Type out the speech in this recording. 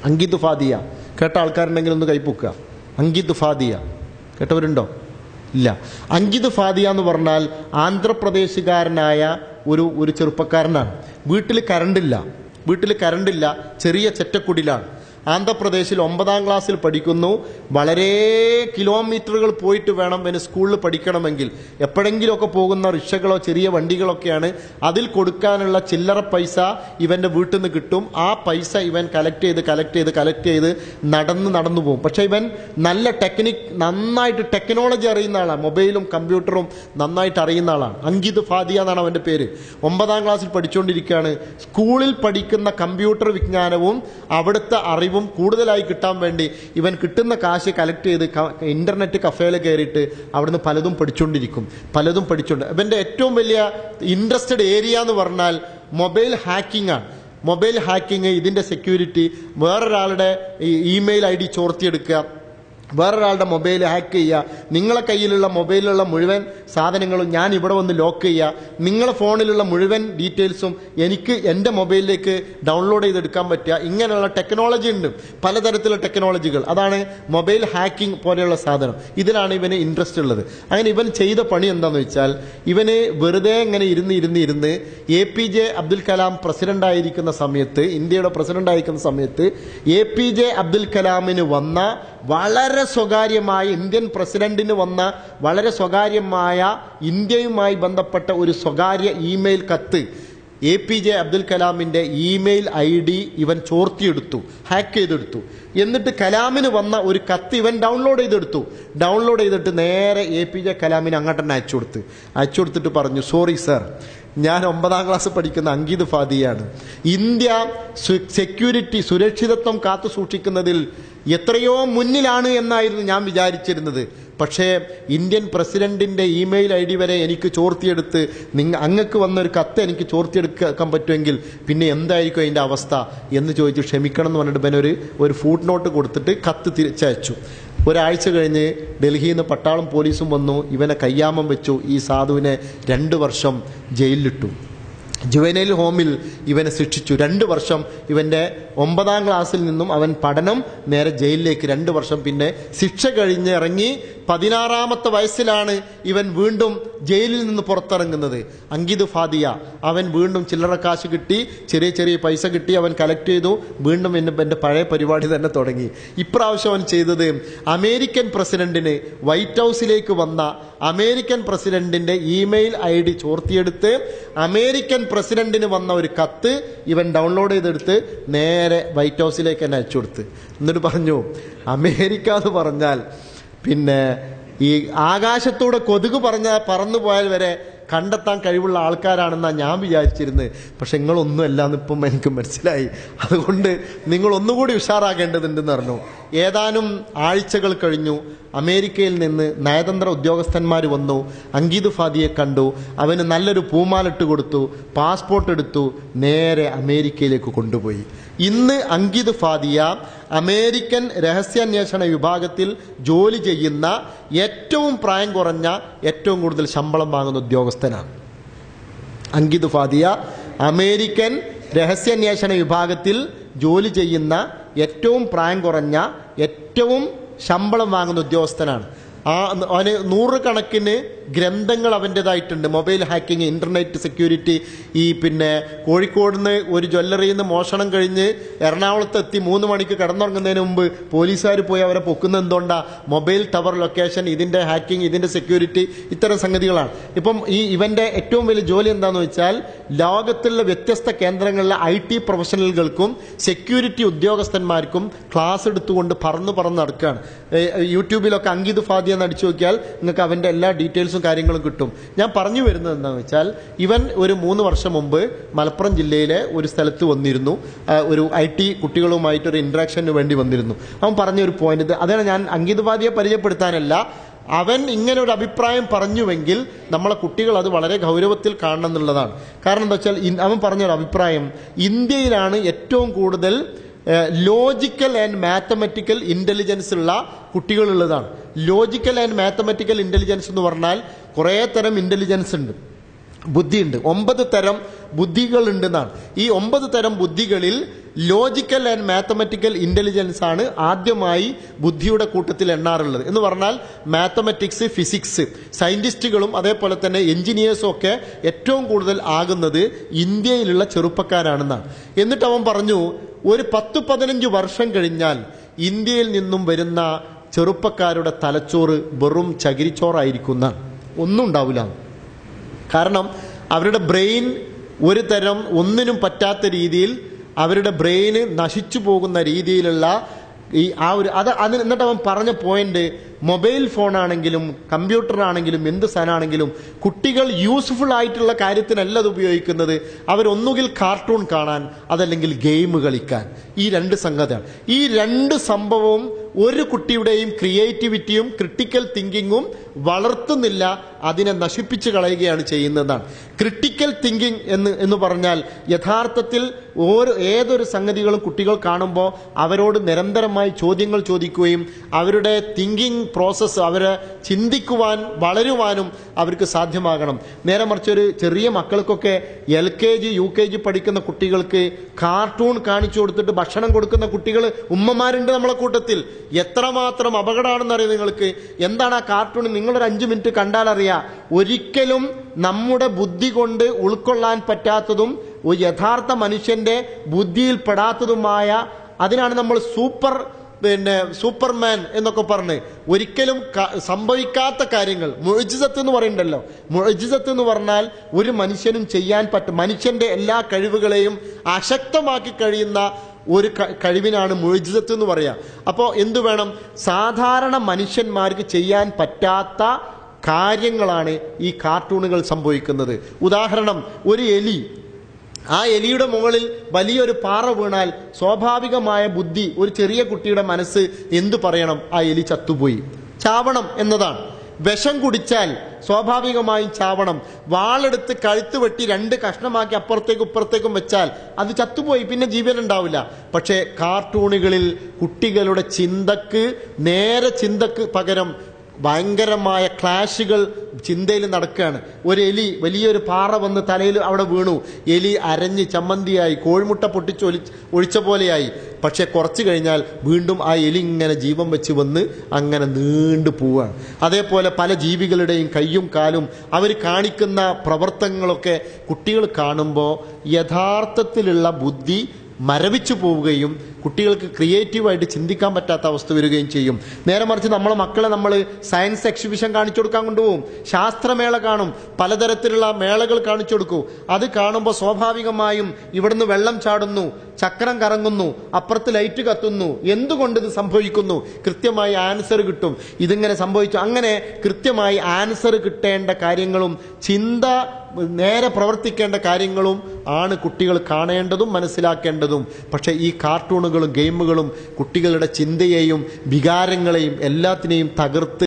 അങ്കിത് ഫാദിയ കേട്ട ആൾക്കാരുണ്ടെങ്കിൽ ഒന്ന് കൈപ്പൊക്കുക അങ്കിത് ഫാദിയ കേട്ടവരുണ്ടോ ഇല്ല അങ്കിത് ഫാദിയ എന്ന് പറഞ്ഞാൽ ആന്ധ്രാപ്രദേശുകാരനായ ഒരു ഒരു ചെറുപ്പക്കാരനാണ് വീട്ടിൽ കറണ്ടില്ല വീട്ടിൽ കറണ്ടില്ല ചെറിയ ചെറ്റക്കുടിലാണ് ആന്ധ്രാപ്രദേശിൽ ഒമ്പതാം ക്ലാസ്സിൽ പഠിക്കുന്നു വളരെ കിലോമീറ്ററുകൾ പോയിട്ട് വേണം ഇവന് സ്കൂളിൽ പഠിക്കണമെങ്കിൽ എപ്പോഴെങ്കിലുമൊക്കെ പോകുന്ന റിക്ഷകളോ ചെറിയ വണ്ടികളൊക്കെയാണ് അതിൽ കൊടുക്കാനുള്ള ചില്ലറ പൈസ ഇവൻ്റെ വീട്ടിൽ നിന്ന് കിട്ടും ആ പൈസ ഇവൻ കലക്ട് ചെയ്ത് കലക്ട് ചെയ്ത് കലക്ട് ചെയ്ത് നടന്ന് നടന്നു പോകും പക്ഷേ ഇവൻ നല്ല ടെക്നിക് നന്നായിട്ട് ടെക്നോളജി അറിയുന്ന ആളാണ് മൊബൈലും കമ്പ്യൂട്ടറും നന്നായിട്ട് അറിയുന്ന ആളാണ് അങ്കിത് ഫാദിയ എന്നാണ് അവൻ്റെ പേര് ഒമ്പതാം ക്ലാസ്സിൽ പഠിച്ചുകൊണ്ടിരിക്കുകയാണ് സ്കൂളിൽ പഠിക്കുന്ന കമ്പ്യൂട്ടർ വിജ്ഞാനവും അവിടുത്തെ അറിവും കൂടുതലായി കിട്ടാൻ വേണ്ടി ഇവൻ കിട്ടുന്ന കാശ് കലക്ട് ചെയ്ത് ക- ഇന്റർനെറ്റ് കഫേയിൽ കയറിയിട്ട് അവിടുന്ന് പലതും പഠിച്ചുകൊണ്ടിരിക്കും പലതും പഠിച്ചുകൊണ്ട് ഇവൻ്റെ ഏറ്റവും വലിയ ഇൻട്രസ്റ്റഡ് ഏരിയ എന്ന് പറഞ്ഞാൽ മൊബൈൽ ഹാക്കിംഗ് ആണ് മൊബൈൽ ഹാക്കിംഗ് ഇതിൻ്റെ സെക്യൂരിറ്റി വേറൊരാളുടെ ഇമെയിൽ ഐ ഡി ചോർത്തിയെടുക്കുക വേറൊരാളുടെ മൊബൈൽ ഹാക്ക് ചെയ്യുക നിങ്ങളെ കയ്യിലുള്ള മൊബൈലിലുള്ള മുഴുവൻ സാധനങ്ങളും ഞാൻ ഇവിടെ വന്ന് ലോക്ക് ചെയ്യുക നിങ്ങളെ ഫോണിലുള്ള മുഴുവൻ ഡീറ്റെയിൽസും എനിക്ക് എൻ്റെ മൊബൈലിലേക്ക് ഡൗൺലോഡ് ചെയ്തെടുക്കാൻ പറ്റുക ഇങ്ങനെയുള്ള ടെക്നോളജി ഉണ്ട് പലതരത്തിലുള്ള ടെക്നോളജികൾ അതാണ് മൊബൈൽ ഹാക്കിംഗ് പോലെയുള്ള സാധനം ഇതിലാണ് ഇവന് ഇൻട്രസ്റ്റ് ഉള്ളത് അങ്ങനെ ഇവൻ ചെയ്ത പണി എന്താണെന്ന് വെച്ചാൽ ഇവന് വെറുതെ ഇങ്ങനെ ഇരുന്ന് ഇരുന്ന് ഇരുന്ന് A P J Abdul Kalam president ആയിരിക്കുന്ന സമയത്ത് ഇന്ത്യയുടെ പ്രസിഡന്റ് ആയിരിക്കുന്ന സമയത്ത് എ പി ജെ അബ്ദുൽ കലാമിന് വന്ന വളരെ സ്വകാര്യമായ ഇന്ത്യൻ പ്രസിഡന്റിന് വന്ന വളരെ സ്വകാര്യമായ ഇന്ത്യയുമായി ബന്ധപ്പെട്ട ഒരു സ്വകാര്യ ഇമെയിൽ കത്ത് എ പി ജെ അബ്ദുൽ കലാമിന്റെ ഇമെയിൽ ഐ ഡി ഇവൻ ചോർത്തിയെടുത്തു ഹാക്ക് ചെയ്തെടുത്തു എന്നിട്ട് കലാമിന് വന്ന ഒരു കത്ത് ഇവൻ ഡൗൺലോഡ് ചെയ്തെടുത്തു ഡൗൺലോഡ് ചെയ്തിട്ട് നേരെ എ പി ജെ കലാമിന് അങ്ങോട്ട് തന്നെ അയച്ചു കൊടുത്ത് അയച്ചു കൊടുത്തിട്ട് പറഞ്ഞു സോറി സർ ഞാൻ ഒമ്പതാം ക്ലാസ് പഠിക്കുന്ന അങ്കിത് ഫാദിയാണ് ഇന്ത്യ സു- സെക്യൂരിറ്റി സുരക്ഷിതത്വം കാത്തു സൂക്ഷിക്കുന്നതിൽ എത്രയോ മുന്നിലാണ് എന്നായിരുന്നു ഞാൻ വിചാരിച്ചിരുന്നത് പക്ഷേ ഇന്ത്യൻ പ്രസിഡന്റിന്റെ ഇമെയിൽ ഐ ഡി വരെ എനിക്ക് ചോർത്തിയെടുത്ത് നിങ്ങ അങ്ങക്ക് വന്നൊരു കത്ത് എനിക്ക് ചോർത്തിയെടുക്കാൻ പറ്റുമെങ്കിൽ പിന്നെ എന്തായിരിക്കും അതിൻ്റെ അവസ്ഥ എന്ന് ചോദിച്ച് ക്ഷമിക്കണം എന്ന് പറഞ്ഞിട്ട് ഇവൻ ഒരു ഒരു ഫുഡ് നോട്ട് കൊടുത്തിട്ട് കത്ത് തിരിച്ചയച്ചു ഒരാഴ്ച കഴിഞ്ഞ് ഡൽഹിയിൽ നിന്ന് പട്ടാളം പോലീസും വന്നു ഇവനെ കയ്യാമം വെച്ചു ഈ സാധുവിനെ രണ്ട് വർഷം ജയിലിലിട്ടു ജുവനൈൽ ഹോമിൽ ഇവനെ ശിക്ഷിച്ചു രണ്ട് വർഷം ഇവൻ്റെ ഒമ്പതാം ക്ലാസ്സിൽ നിന്നും അവൻ പഠനം നേരെ ജയിലിലേക്ക് രണ്ട് വർഷം പിന്നെ ശിക്ഷ കഴിഞ്ഞ് ഇറങ്ങി പതിനാറാമത്തെ വയസ്സിലാണ് ഇവൻ വീണ്ടും ജയിലിൽ നിന്ന് പുറത്തിറങ്ങുന്നത് അങ്കിത് ഫാദിയ അവൻ വീണ്ടും ചില്ലറ കാശ് കിട്ടി ചെറിയ ചെറിയ പൈസ കിട്ടി അവൻ കളക്ട് ചെയ്തു വീണ്ടും എന്നെ എൻ്റെ പഴയ പരിപാടി തന്നെ തുടങ്ങി ഇപ്രാവശ്യം അവൻ ചെയ്തത് അമേരിക്കൻ പ്രസിഡന്റിന് വൈറ്റ് ഹൗസിലേക്ക് വന്ന അമേരിക്കൻ പ്രസിഡന്റിന്റെ ഇമെയിൽ ഐ ഡി ചോർത്തിയെടുത്ത് അമേരിക്കൻ പ്രസിഡന്റിന് വന്ന ഒരു കത്ത് ഇവൻ ഡൗൺലോഡ് ചെയ്തെടുത്ത് നേരെ വൈറ്റ് ഹൗസിലേക്ക് തന്നെ അയച്ചു കൊടുത്ത് എന്നിട്ട് പറഞ്ഞു അമേരിക്ക എന്ന് പറഞ്ഞാൽ പിന്നെ ഈ ആകാശത്തൂടെ കൊതുക് പറഞ്ഞ പറന്നു പോയാൽ വരെ കണ്ടെത്താൻ കഴിവുള്ള ആൾക്കാരാണെന്നാണ് ഞാൻ വിചാരിച്ചിരുന്നത് പക്ഷെ നിങ്ങളൊന്നും അല്ലാന്ന് ഇപ്പം എനിക്ക് മനസ്സിലായി അതുകൊണ്ട് നിങ്ങൾ ഒന്നുകൂടി ഉഷാറാകേണ്ടതുണ്ടെന്ന് പറഞ്ഞു ഏതാനും ആഴ്ചകൾ കഴിഞ്ഞു അമേരിക്കയിൽ നിന്ന് നയതന്ത്ര ഉദ്യോഗസ്ഥന്മാർ വന്നു അങ്കീത് ഫാദിയെ കണ്ടു അവന് നല്ലൊരു പൂമാലിട്ട് കൊടുത്തു പാസ്പോർട്ട് എടുത്തു നേരെ അമേരിക്കയിലേക്ക് കൊണ്ടുപോയി ഇന്ന് അങ്കിത് ഫാദിയ അമേരിക്കൻ രഹസ്യാന്വേഷണ വിഭാഗത്തിൽ ജോലി ചെയ്യുന്ന ഏറ്റവും പ്രായം കുറഞ്ഞ ഏറ്റവും കൂടുതൽ ശമ്പളം വാങ്ങുന്ന ഉദ്യോഗസ്ഥനാണ് അങ്കിത് ഫാദിയ അമേരിക്കൻ രഹസ്യാന്വേഷണ വിഭാഗത്തിൽ ജോലി ചെയ്യുന്ന ഏറ്റവും പ്രായം കുറഞ്ഞ ഏറ്റവും ശമ്പളം വാങ്ങുന്ന ഉദ്യോഗസ്ഥനാണ് ആ അവന് നൂറുകണക്കിന് ഗ്രന്ഥങ്ങൾ അവൻ്റെതായിട്ടുണ്ട് മൊബൈൽ ഹാക്കിംഗ് ഇന്റർനെറ്റ് സെക്യൂരിറ്റി ഈ പിന്നെ കോഴിക്കോട് നിന്ന് ഒരു ജ്വല്ലറിയിൽ നിന്ന് മോഷണം കഴിഞ്ഞ് എറണാകുളത്ത് എത്തി മൂന്ന് മണിക്ക് കിടന്നുറങ്ങുന്നതിന് മുമ്പ് പോലീസുകാർ പോയി അവരെ പൊക്കുന്ന എന്തുകൊണ്ടാ മൊബൈൽ ടവർ ലൊക്കേഷൻ ഇതിന്റെ ഹാക്കിംഗ് ഇതിന്റെ സെക്യൂരിറ്റി ഇത്തരം സംഗതികളാണ് ഇപ്പം ഈ ഇവന്റെ ഏറ്റവും വലിയ ജോലി എന്താണെന്ന് വെച്ചാൽ ലോകത്തുള്ള വ്യത്യസ്ത കേന്ദ്രങ്ങളിലെ ഐ ടി പ്രൊഫഷണലുകൾക്കും സെക്യൂരിറ്റി ഉദ്യോഗസ്ഥന്മാർക്കും ക്ലാസ് എടുത്തുകൊണ്ട് പറന്ന് പറന്ന് നടക്കുകയാണ് ഏ, യൂട്യൂബിലൊക്കെ അങ്കിത് ഫാദി എന്ന് അടിച്ചു നോക്കിയാൽ നിങ്ങൾക്ക് അവന്റെ എല്ലാ ഡീറ്റെയിൽസും കാര്യങ്ങളും കിട്ടും ഞാൻ പറഞ്ഞു വരുന്നത് എന്താണെന്ന് വെച്ചാൽ ഇവൻ ഒരു മൂന്ന് വർഷം മുമ്പ് മലപ്പുറം ജില്ലയിലെ ഒരു സ്ഥലത്ത് വന്നിരുന്നു ആ, ഒരു ഐ ടി കുട്ടികളുമായിട്ട് ഒരു ഇന്ററാക്ഷന് വേണ്ടി വന്നിരുന്നു അവൻ പറഞ്ഞ ഒരു പോയിന്റ് ഇത് അതാണ് ഞാൻ അങ്കിത് ഫാദിയെ പരിചയപ്പെടുത്താനല്ല അവൻ ഇങ്ങനെ ഒരു അഭിപ്രായം പറഞ്ഞുവെങ്കിൽ നമ്മളെ കുട്ടികൾ അത് വളരെ ഗൗരവത്തിൽ കാണണം എന്നുള്ളതാണ് കാരണം എന്താ വെച്ചാൽ ഇൻ- അവൻ പറഞ്ഞൊരു അഭിപ്രായം ഇന്ത്യയിലാണ് ഏറ്റവും കൂടുതൽ ലോജിക്കൽ ആൻഡ് മാത്തമെറ്റിക്കൽ ഇന്റലിജൻസ് ഉള്ള കുട്ടികളുള്ളതാണ് ലോജിക്കൽ ആൻഡ് മാത്തമെറ്റിക്കൽ ഇന്റലിജൻസ് എന്ന് പറഞ്ഞാൽ കുറേ തരം ഇന്റലിജൻസ് ഉണ്ട് ബുദ്ധിയുണ്ട് ഒമ്പത് തരം ബുദ്ധികളുണ്ടെന്നാണ് ഈ ഒമ്പത് തരം ബുദ്ധികളിൽ ലോജിക്കൽ ആൻഡ് മാത്തമെറ്റിക്കൽ ഇന്റലിജൻസ് ആണ് ആദ്യമായി ബുദ്ധിയുടെ കൂട്ടത്തിൽ എണ്ണാറുള്ളത് എന്ന് പറഞ്ഞാൽ മാത്തമെറ്റിക്സ് ഫിസിക്സ് സയന്റിസ്റ്റുകളും അതേപോലെ തന്നെ എഞ്ചിനീയേഴ്സും ഒക്കെ ഏറ്റവും കൂടുതൽ ആകുന്നത് ഇന്ത്യയിലുള്ള ചെറുപ്പക്കാരാണെന്നാണ് എന്നിട്ട് അവൻ പറഞ്ഞു ഒരു പത്ത് പതിനഞ്ച് വർഷം കഴിഞ്ഞാൽ ഇന്ത്യയിൽ നിന്നും വരുന്ന ചെറുപ്പക്കാരുടെ തലച്ചോറ് വെറും ചകിരിച്ചോറായിരിക്കുന്ന ഒന്നും ഉണ്ടാവില്ല കാരണം അവരുടെ ബ്രെയിൻ ഒരു തരം ഒന്നിനും പറ്റാത്ത രീതിയിൽ അവരുടെ ബ്രെയിന് നശിച്ചു പോകുന്ന രീതിയിലുള്ള ഈ ആ ഒരു അത് അതിന് എന്നിട്ട് അവൻ പറഞ്ഞ പോയിന്റ് മൊബൈൽ ഫോണാണെങ്കിലും കമ്പ്യൂട്ടറാണെങ്കിലും എന്ത് സാധനമാണെങ്കിലും കുട്ടികൾ യൂസ്ഫുൾ ആയിട്ടുള്ള കാര്യത്തിനല്ല അത് ഉപയോഗിക്കുന്നത് അവരൊന്നുകിൽ കാർട്ടൂൺ കാണാൻ അതല്ലെങ്കിൽ ഗെയിം കളിക്കാൻ ഈ രണ്ട് സംഗതിയാണ് ഈ രണ്ട് സംഭവവും ഒരു കുട്ടിയുടെയും ക്രിയേറ്റിവിറ്റിയും ക്രിട്ടിക്കൽ തിങ്കിങ്ങും വളർത്തുന്നില്ല അതിനെ നശിപ്പിച്ചു കളയുകയാണ് ചെയ്യുന്നതാണ് ക്രിട്ടിക്കൽ തിങ്കിങ് എന്ന് എന്ന് പറഞ്ഞാൽ യഥാർത്ഥത്തിൽ ഓരോ ഏതൊരു സംഗതികളും കുട്ടികൾ കാണുമ്പോൾ അവരോട് നിരന്തരമായി ചോദ്യങ്ങൾ ചോദിക്കുകയും അവരുടെ തിങ്കിങ് പ്രോസസ്സ് അവരെ ചിന്തിക്കുവാൻ വളരുവാനും അവർക്ക് സാധ്യമാകണം നേരെ മറിച്ച് ഒരു ചെറിയ മക്കൾക്കൊക്കെ L K G U K G പഠിക്കുന്ന കുട്ടികൾക്ക് കാർട്ടൂൺ കാണിച്ചു കൊടുത്തിട്ട് ഭക്ഷണം കൊടുക്കുന്ന കുട്ടികൾ ഉമ്മമാരുണ്ട് നമ്മളെ കൂട്ടത്തിൽ എത്രമാത്രം അപകടമാണെന്ന് അറിയാം നിങ്ങൾക്ക് എന്താണ് ആ കാർട്ടൂൺ നിങ്ങളൊരു അഞ്ചു മിനിറ്റ് കണ്ടാൽ അറിയാം ഒരിക്കലും നമ്മുടെ ബുദ്ധി കൊണ്ട് ഉൾക്കൊള്ളാൻ പറ്റാത്തതും ഒരു യഥാർത്ഥ മനുഷ്യന്റെ ബുദ്ധിയിൽപ്പെടാത്തതുമായ അതിനാണ് നമ്മൾ സൂപ്പർ പിന്നെ സൂപ്പർമാൻ എന്നൊക്കെ പറഞ്ഞ് ഒരിക്കലും ക- സംഭവിക്കാത്ത കാര്യങ്ങൾ മുഴുജിസത്ത് എന്ന് പറയണ്ടല്ലോ മുഴുജിസത്ത് എന്ന് പറഞ്ഞാൽ ഒരു മനുഷ്യനും ചെയ്യാൻ പറ്റും മനുഷ്യന്റെ എല്ലാ കഴിവുകളെയും അശക്തമാക്കി കഴിയുന്ന ഒരു ക- കഴിവിനാണ് മുഴുജിസത്ത് എന്ന് പറയാ അപ്പോൾ എന്തു വേണം സാധാരണ മനുഷ്യന്മാർക്ക് ചെയ്യാൻ പറ്റാത്ത കാര്യങ്ങളാണ് ഈ കാർട്ടൂണുകൾ സംഭവിക്കുന്നത് ഉദാഹരണം ഒരു എലി ആ എലിയുടെ മുകളിൽ വലിയൊരു പാറ വീണാൽ സ്വാഭാവികമായ ബുദ്ധി ഒരു ചെറിയ കുട്ടിയുടെ മനസ്സ് എന്തു പറയണം ആ എലി ചത്തുപോയി ചാവണം എന്നതാണ് വിഷം കുടിച്ചാൽ സ്വാഭാവികമായും ചാവണം വാളെടുത്ത് കഴുത്ത് വെട്ടി രണ്ട് കഷ്ണമാക്കി അപ്പുറത്തേക്കും ഇപ്പുറത്തേക്കും വെച്ചാൽ അത് ചത്തുപോയി പിന്നെ ജീവൻ ഉണ്ടാവില്ല പക്ഷേ കാർട്ടൂണുകളിൽ കുട്ടികളുടെ ചിന്തക്ക് നേരെ ചിന്തക്ക് പകരം ഭയങ്കരമായ ക്ലാഷുകൾ ചിന്തയിൽ നടക്കുകയാണ് ഒരു എലി വലിയൊരു പാറ വന്ന് തലയിൽ അവിടെ വീണു എലി അരഞ്ഞ് ചമ്മന്തിയായി കോഴിമുട്ട പൊട്ടിച്ച് ഒലി ഒഴിച്ച പോലെയായി പക്ഷെ കുറച്ച് കഴിഞ്ഞാൽ വീണ്ടും ആ എലി ഇങ്ങനെ ജീവൻ വെച്ച് വന്ന് അങ്ങനെ നീണ്ടു പോവുകയാണ് അതേപോലെ പല ജീവികളുടെയും കയ്യും കാലും അവർ കാണിക്കുന്ന പ്രവർത്തനങ്ങളൊക്കെ കുട്ടികൾ കാണുമ്പോൾ യഥാർത്ഥത്തിലുള്ള ബുദ്ധി മരവിച്ചു പോവുകയും കുട്ടികൾക്ക് ക്രിയേറ്റീവായിട്ട് ചിന്തിക്കാൻ പറ്റാത്ത അവസ്ഥ വരികയും ചെയ്യും നേരെ മറിച്ച് നമ്മളെ മക്കളെ നമ്മൾ സയൻസ് എക്സിബിഷൻ കാണിച്ചു കൊടുക്കാൻ കൊണ്ടുപോകും ശാസ്ത്രമേള കാണും പലതരത്തിലുള്ള മേളകൾ കാണിച്ചു കൊടുക്കും അത് കാണുമ്പോൾ സ്വാഭാവികമായും ഇവിടുന്ന് വെള്ളം ചാടുന്നു ചക്രം കറങ്ങുന്നു അപ്പുറത്ത് ലൈറ്റ് കത്തുന്നു എന്തുകൊണ്ട് ഇത് സംഭവിക്കുന്നു കൃത്യമായി ആൻസർ കിട്ടും ഇതിങ്ങനെ സംഭവിച്ചു അങ്ങനെ കൃത്യമായി ആൻസർ കിട്ടേണ്ട കാര്യങ്ങളും ചിന്ത നേരെ പ്രവർത്തിക്കേണ്ട കാര്യങ്ങളും ആണ് കുട്ടികൾ കാണേണ്ടതും മനസ്സിലാക്കേണ്ടതും പക്ഷേ ഈ കാർട്ടൂണുകളും ഗെയിമുകളും കുട്ടികളുടെ ചിന്തയെയും വികാരങ്ങളെയും എല്ലാത്തിനെയും തകർത്ത്